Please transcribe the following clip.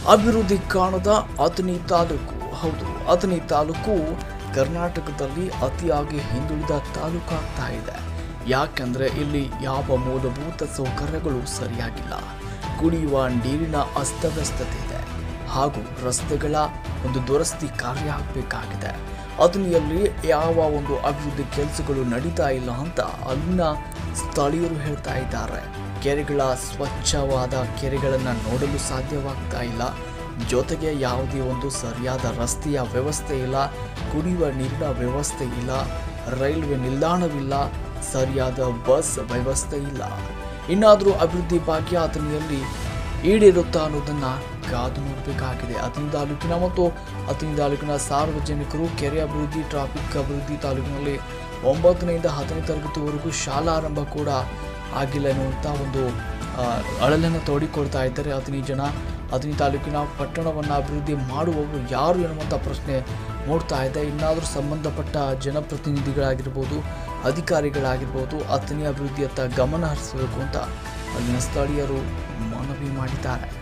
ಅಭಿವೃದ್ಧಿ ಕಾಣದ ಅಥಣಿ ತಾಲೂಕು ಹೌದು ಅಥಣಿ ತಾಲೂಕು ಕರ್ನಾಟಕದಲ್ಲಿ ಅತಿಯಾಗಿ ಹಿಂದುಳಿದ ತಾಲೂಕಾಗ್ತಾ ಇದೆ ಯಾಕಂದ್ರೆ ಇಲ್ಲಿ ಯಾವ ಮೂಲಭೂತ ಸೌಕರ್ಯಗಳು ಸರಿಯಾಗಿಲ್ಲ ಕುಡಿಯುವ ನೀರಿನ ಅಸ್ತವ್ಯಸ್ತತೆ ಇದೆ ಹಾಗೂ ರಸ್ತೆಗಳ ಒಂದು ದುರಸ್ತಿ ಕಾರ್ಯ ಆಗಬೇಕಾಗಿದೆ ಅದನ್ನಲ್ಲಿ ಯಾವ ಒಂದು ಅಭಿವೃದ್ಧಿ ಕೆಲಸಗಳು ನಡೀತಾ ಇಲ್ಲ ಅಂತ ಅಲ್ಲಿನ ಸ್ಥಳೀಯರು ಹೇಳ್ತಾ ಇದ್ದಾರೆ ಕೆರೆಗಳ ಸ್ವಚ್ಛವಾದ ಕೆರೆಗಳನ್ನು ನೋಡಲು ಸಾಧ್ಯವಾಗ್ತಾ ಇಲ್ಲ ಜೊತೆಗೆ ಯಾವುದೇ ಒಂದು ಸರಿಯಾದ ರಸ್ತೆಯ ವ್ಯವಸ್ಥೆ ಇಲ್ಲ ಕುಡಿಯುವ ನೀರಿನ ವ್ಯವಸ್ಥೆ ಇಲ್ಲ ರೈಲ್ವೆ ನಿಲ್ದಾಣವಿಲ್ಲ ಸರಿಯಾದ ಬಸ್ ವ್ಯವಸ್ಥೆ ಇಲ್ಲ ಇನ್ನಾದರೂ ಅಭಿವೃದ್ಧಿ ಭಾಗ್ಯ ಅಥಣಿಯಲ್ಲಿ ಈಡೇರುತ್ತಾ ಅನ್ನೋದನ್ನ ಕಾದು ನೋಡಬೇಕಾಗಿದೆ ಅಥಣಿ ತಾಲೂಕಿನ ಮತ್ತು ಅಥಣಿ ತಾಲೂಕಿನ ಸಾರ್ವಜನಿಕರು ಕೆರೆ ಅಭಿವೃದ್ಧಿ ಟ್ರಾಫಿಕ್ ಅಭಿವೃದ್ಧಿ ತಾಲೂಕಿನಲ್ಲಿ ಒಂಬತ್ತನೆಯಿಂದ ಹತ್ತನೇ ತರಗತಿವರೆಗೂ ಶಾಲಾ ಆರಂಭ ಕೂಡ ಆಗಿಲ್ಲ ಎನ್ನುವಂಥ ಒಂದು ಆ, ಅಳಲನ್ನು ತೋಡಿಕೊಳ್ತಾ ಇದ್ದಾರೆ ಅಥಣಿ ಜನ ಅಥಣಿ ತಾಲೂಕಿನ ಪಟ್ಟಣವನ್ನು ಅಭಿವೃದ್ಧಿ ಮಾಡುವವರು ಯಾರು ಎನ್ನುವಂಥ ಪ್ರಶ್ನೆ ಮೂಡ್ತಾ ಇದೆ ಇನ್ನಾದರೂ ಸಂಬಂಧಪಟ್ಟ ಜನಪ್ರತಿನಿಧಿಗಳಾಗಿರ್ಬೋದು ಅಧಿಕಾರಿಗಳಾಗಿರ್ಬೋದು ಅಥಣಿ ಅಭಿವೃದ್ಧಿಯತ್ತ ಗಮನ ಹರಿಸಬೇಕು ಅಂತ ಅಲ್ಲಿನ ಸ್ಥಳೀಯರು ಮನವಿ ಮಾಡಿದ್ದಾರೆ